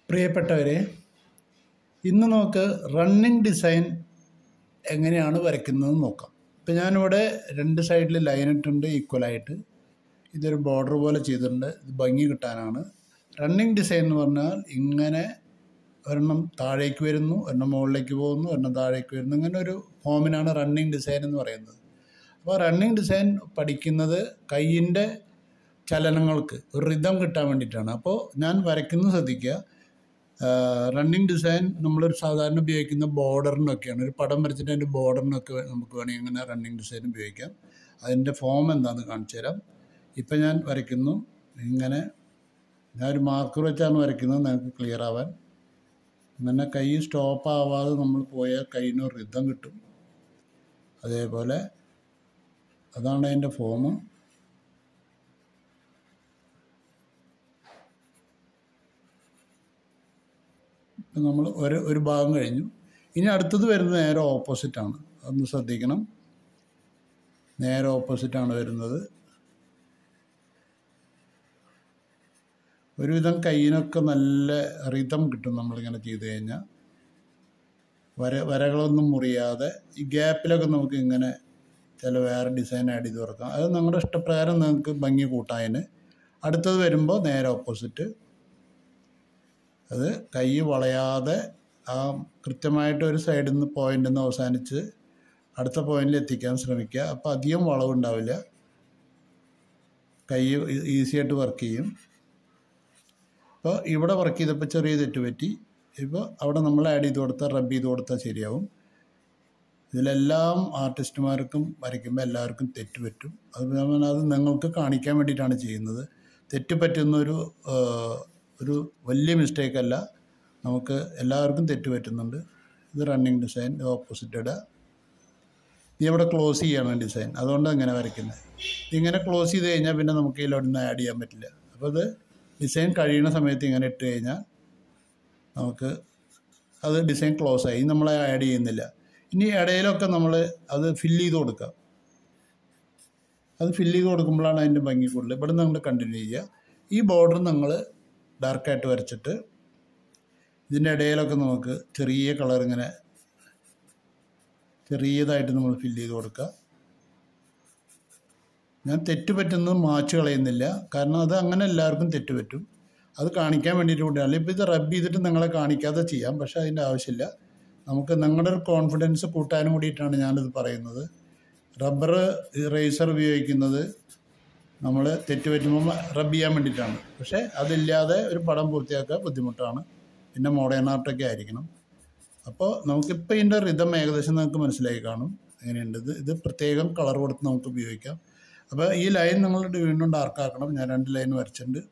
പ്രിയപ്പെട്ടവരെ ഇന്ന് നമുക്ക് റണ്ണിങ് ഡിസൈൻ എങ്ങനെയാണ് വരയ്ക്കുന്നത് നോക്കാം ഇപ്പം ഞാനിവിടെ രണ്ട് സൈഡിൽ ലൈൻ ഇട്ടുണ്ട് ഈക്വലായിട്ട് ഇതൊരു ബോർഡർ പോലെ ചെയ്തിട്ടുണ്ട് ഇത് ഭംഗി കിട്ടാനാണ് റണ്ണിങ് ഡിസൈൻ എന്ന് പറഞ്ഞാൽ ഇങ്ങനെ ഒരെണ്ണം താഴേക്ക് വരുന്നു ഒരെണ്ണം മുകളിലേക്ക് പോകുന്നു ഒരെണ്ണം താഴേക്ക് വരുന്നു ഇങ്ങനെ ഒരു ഫോമിനാണ് റണ്ണിങ് ഡിസൈൻ എന്ന് പറയുന്നത് അപ്പോൾ റണ്ണിങ് ഡിസൈൻ പഠിക്കുന്നത് കയ്യിൻ്റെ ചലനങ്ങൾക്ക് ഒരു റിതം കിട്ടാൻ വേണ്ടിയിട്ടാണ് അപ്പോൾ ഞാൻ വരയ്ക്കുന്നത് ശ്രദ്ധിക്കുക റണ്ണിങ് ഡിസൈൻ നമ്മളൊരു സാധാരണ ഉപയോഗിക്കുന്ന ബോർഡറിനൊക്കെയാണ് ഒരു പടം വരച്ചിട്ട് അതിൻ്റെ ബോർഡറിനൊക്കെ നമുക്ക് വേണമെങ്കിൽ ഇങ്ങനെ റണ്ണിങ് ഡിസൈൻ ഉപയോഗിക്കാം അതിൻ്റെ ഫോം എന്താണെന്ന് കാണിച്ചു തരാം ഇപ്പം ഞാൻ വരയ്ക്കുന്നു ഇങ്ങനെ ഞാൻ ഒരു മാർക്കർ വെച്ചാണ് വരയ്ക്കുന്നത് നിങ്ങൾക്ക് ക്ലിയർ ആവാൻ അങ്ങനെ കൈ സ്റ്റോപ്പ് ആവാതെ നമ്മൾ പോയാൽ കൈയിന് ഒരു റിതം കിട്ടും അതേപോലെ അതാണ് അതിൻ്റെ ഫോം ഇപ്പം നമ്മൾ ഒരു ഒരു ഭാഗം കഴിഞ്ഞു ഇനി അടുത്തത് വരുന്നത് നേരെ ഓപ്പോസിറ്റാണ് അതൊന്ന് ശ്രദ്ധിക്കണം നേരെ ഓപ്പോസിറ്റാണ് വരുന്നത് ഒരുവിധം കയ്യിനൊക്കെ നല്ല റിതം കിട്ടും നമ്മളിങ്ങനെ ചെയ്ത് കഴിഞ്ഞാൽ വര വരകളൊന്നും മുറിയാതെ ഈ ഗ്യാപ്പിലൊക്കെ നമുക്ക് ഇങ്ങനെ ചില വേറെ ഡിസൈൻ ആഡ് ചെയ്ത് കൊടുക്കാം അത് നിങ്ങളുടെ ഇഷ്ടപ്രകാരം നിങ്ങൾക്ക് ഭംഗി കൂട്ടാതിന് അടുത്തത് വരുമ്പോൾ നേരെ ഓപ്പോസിറ്റ് അത് കൈ വളയാതെ ആ കൃത്യമായിട്ട് ഒരു സൈഡിൽ നിന്ന് പോയിൻ്റിൽ നിന്ന് അവസാനിച്ച് അടുത്ത പോയിന്റിൽ എത്തിക്കാൻ ശ്രമിക്കുക അപ്പോൾ അധികം വളവുണ്ടാവില്ല കൈ ഈസി ആയിട്ട് വർക്ക് ചെയ്യും അപ്പോൾ ഇവിടെ വർക്ക് ചെയ്തപ്പോൾ ചെറിയ തെറ്റ് പറ്റി ഇപ്പോൾ അവിടെ നമ്മൾ ആഡ് ചെയ്ത് കൊടുത്താൽ റബ്ബ് ചെയ്ത് കൊടുത്താൽ ശരിയാവും ഇതിലെല്ലാം ആർട്ടിസ്റ്റുമാർക്കും വരയ്ക്കുമ്പോൾ എല്ലാവർക്കും തെറ്റ് പറ്റും അത് അത് നിങ്ങൾക്ക് കാണിക്കാൻ വേണ്ടിയിട്ടാണ് ചെയ്യുന്നത് തെറ്റ് പറ്റുന്നൊരു ഒരു വലിയ മിസ്റ്റേക്ക് അല്ല നമുക്ക് എല്ലാവർക്കും തെറ്റ് പറ്റുന്നുണ്ട് ഇത് റണ്ണിങ് ഡിസൈൻ ഓപ്പോസിറ്റ് ഇടുക ഇത് ഇവിടെ ക്ലോസ് ചെയ്യണം ഡിസൈൻ അതുകൊണ്ടാണ് ഇങ്ങനെ വരയ്ക്കുന്നത് ഇങ്ങനെ ക്ലോസ് ചെയ്ത് കഴിഞ്ഞാൽ പിന്നെ നമുക്ക് ഇതിലൊന്നും ആഡ് ചെയ്യാൻ പറ്റില്ല അപ്പോൾ അത് ഡിസൈൻ കഴിയുന്ന സമയത്ത് ഇങ്ങനെ ഇട്ട് കഴിഞ്ഞാൽ നമുക്ക് അത് ഡിസൈൻ ക്ലോസ് ആയി നമ്മൾ ആഡ് ചെയ്യുന്നില്ല ഇനി ഇടയിലൊക്കെ നമ്മൾ അത് ഫില്ല് ചെയ്ത് കൊടുക്കുക അത് ഫില്ല് ചെയ്ത് കൊടുക്കുമ്പോഴാണ് അതിൻ്റെ ഭംഗി കൂടുതൽ ഇവിടെ നിന്ന് നമ്മൾ കണ്ടിന്യൂ ചെയ്യുക ഈ ബോർഡർ നിങ്ങൾ ഡാർക്കായിട്ട് വരച്ചിട്ട് ഇതിൻ്റെ ഇടയിലൊക്കെ നമുക്ക് ചെറിയ കളർ ഇങ്ങനെ ചെറിയതായിട്ട് നമ്മൾ ഫില്ല് ചെയ്ത് കൊടുക്കുക ഞാൻ തെറ്റ് പറ്റുന്നത് മാച്ച് കളയുന്നില്ല കാരണം അത് അങ്ങനെ എല്ലാവർക്കും തെറ്റ് പറ്റും അത് കാണിക്കാൻ വേണ്ടിയിട്ട് കൂടിയാണ് ഇപ്പോൾ ഇത് റബ്ബ് ചെയ്തിട്ട് നിങ്ങളെ കാണിക്കാതെ ചെയ്യാം പക്ഷേ അതിൻ്റെ ആവശ്യമില്ല നമുക്ക് നിങ്ങളുടെ ഒരു കോൺഫിഡൻസ് കൂട്ടാനും കൂടിയിട്ടാണ് ഞാനിത് പറയുന്നത് റബ്ബർ റേസർ ഉപയോഗിക്കുന്നത് നമ്മൾ തെറ്റ് പറ്റുമ്പോൾ റബ്ബ് ചെയ്യാൻ വേണ്ടിയിട്ടാണ് പക്ഷേ അതില്ലാതെ ഒരു പടം പൂർത്തിയാക്കുക ബുദ്ധിമുട്ടാണ് പിന്നെ മോഡേൺ ആർട്ടൊക്കെ ആയിരിക്കണം അപ്പോൾ നമുക്കിപ്പോൾ ഇതിൻ്റെ റിതം ഏകദേശം നമുക്ക് മനസ്സിലായി കാണും എങ്ങനെയുണ്ട് ഇത് ഇത് പ്രത്യേകം കളർ കൊടുത്ത് നമുക്ക് ഉപയോഗിക്കാം അപ്പോൾ ഈ ലൈൻ നമ്മൾ വീണ്ടും ഡാർക്കാക്കണം ഞാൻ രണ്ട് ലൈൻ വരച്ചിട്ടുണ്ട്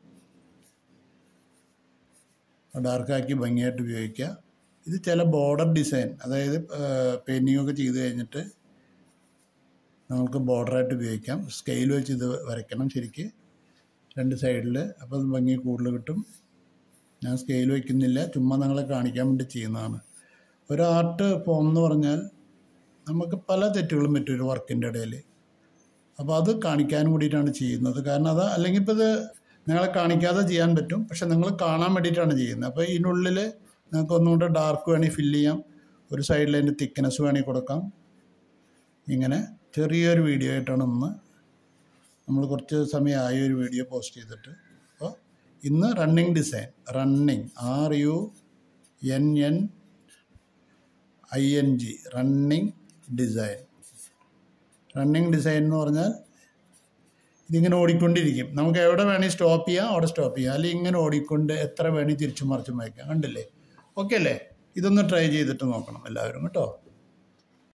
ഡാർക്കാക്കി ഭംഗിയായിട്ട് ഉപയോഗിക്കുക ഇത് ചില ബോർഡർ ഡിസൈൻ അതായത് പെയിൻറ്റിംഗ് ഒക്കെ ചെയ്ത് കഴിഞ്ഞിട്ട് നമുക്ക് ബോർഡറായിട്ട് ഉപയോഗിക്കാം സ്കെയിൽ വെച്ച് ഇത് വരയ്ക്കണം ശരിക്ക് രണ്ട് സൈഡിൽ അപ്പോൾ അത് ഭംഗി കൂടുതൽ കിട്ടും ഞാൻ സ്കെയിൽ വയ്ക്കുന്നില്ല ചുമ്മാ നിങ്ങളെ കാണിക്കാൻ വേണ്ടി ചെയ്യുന്നതാണ് ഒരു ആർട്ട് ഫോം എന്ന് പറഞ്ഞാൽ നമുക്ക് പല തെറ്റുകളും പറ്റും ഒരു വർക്കിൻ്റെ ഇടയിൽ അപ്പോൾ അത് കാണിക്കാനും കൂടിയിട്ടാണ് ചെയ്യുന്നത് കാരണം അത് അല്ലെങ്കിൽ ഇപ്പോൾ ഇത് നിങ്ങളെ കാണിക്കാതെ ചെയ്യാൻ പറ്റും പക്ഷെ നിങ്ങൾ കാണാൻ വേണ്ടിയിട്ടാണ് ചെയ്യുന്നത് അപ്പോൾ ഇതിനുള്ളിൽ നിങ്ങൾക്ക് ഒന്നുകൂടെ ഡാർക്ക് വേണമെങ്കിൽ ഫില്ല് ചെയ്യാം ഒരു സൈഡിൽ അതിൻ്റെ തിക്നെസ് വേണമെങ്കിൽ കൊടുക്കാം ഇങ്ങനെ ചെറിയൊരു വീഡിയോ ആയിട്ടാണ് ഇന്ന് നമ്മൾ കുറച്ച് സമയമായി ഒരു വീഡിയോ പോസ്റ്റ് ചെയ്തിട്ട് അപ്പോൾ ഇന്ന് running design running R U N N I N G running design running design എന്ന് പറഞ്ഞാൽ ഇതിങ്ങനെ ഓടിക്കൊണ്ടിരിക്കും നമുക്ക് എവിടെ വേണമെങ്കിൽ സ്റ്റോപ്പ് ചെയ്യാം അവിടെ സ്റ്റോപ്പ് ചെയ്യാം അല്ലെങ്കിൽ ഇങ്ങനെ ഓടിക്കൊണ്ട് എത്ര വേണമെങ്കിൽ തിരിച്ചും മറിച്ചും വയ്ക്കാം കണ്ടില്ലേ ഓക്കെ അല്ലേ ഇതൊന്ന് ട്രൈ ചെയ്തിട്ട് നോക്കണം എല്ലാവരും കേട്ടോ